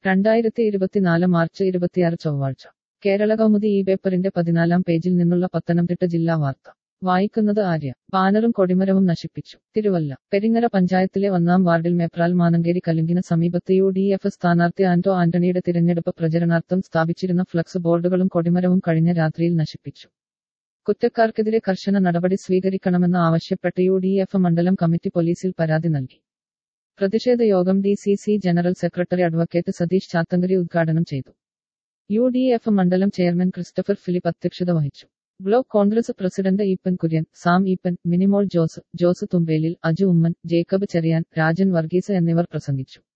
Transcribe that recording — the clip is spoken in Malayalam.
രണ്ടായിരത്തി ഇരുപത്തിനാല് മാർച്ച് ഇരുപത്തിയാറ് ചൊവ്വാഴ്ച കേരള കൗമുദി ഈ പേപ്പറിന്റെ പതിനാലാം പേജിൽ നിന്നുള്ള പത്തനംതിട്ട ജില്ലാ വാർത്ത വായിക്കുന്നത് ആര്യ ബാനറും കൊടിമരവും നശിപ്പിച്ചു തിരുവല്ല പെരിങ്ങര പഞ്ചായത്തിലെ ഒന്നാം വാർഡിൽ മേപ്രാൽ മാനങ്കേരി കലുങ്കിന് സമീപത്ത് യു ഡി എഫ് സ്ഥാനാർത്ഥി ആന്റോ ആന്റണിയുടെ തിരഞ്ഞെടുപ്പ് പ്രചരണാർത്ഥം സ്ഥാപിച്ചിരുന്ന ഫ്ലക്സ് ബോർഡുകളും കൊടിമരവും കഴിഞ്ഞ രാത്രിയിൽ നശിപ്പിച്ചു കുറ്റക്കാർക്കെതിരെ കർശന നടപടി സ്വീകരിക്കണമെന്ന് ആവശ്യപ്പെട്ട് യു ഡി എഫ് മണ്ഡലം കമ്മിറ്റി പോലീസിൽ പരാതി നൽകി പ്രതിഷേധ യോഗം D C C general secretary advocate Satheesh Chathankary ഉദ്ഘാടനം ചെയ്തു യു ഡി എഫ് മണ്ഡലം ചെയർമാൻ ക്രിസ്റ്റഫർ ഫിലിപ്പ് അധ്യക്ഷത വഹിച്ചു block Congress president Eapen Kurian Sam Eapen Minimol Jose Jose Thumpelil Aju Oommen Jacob Cherian Rajan Varghese എന്നിവർ പ്രസംഗിച്ചു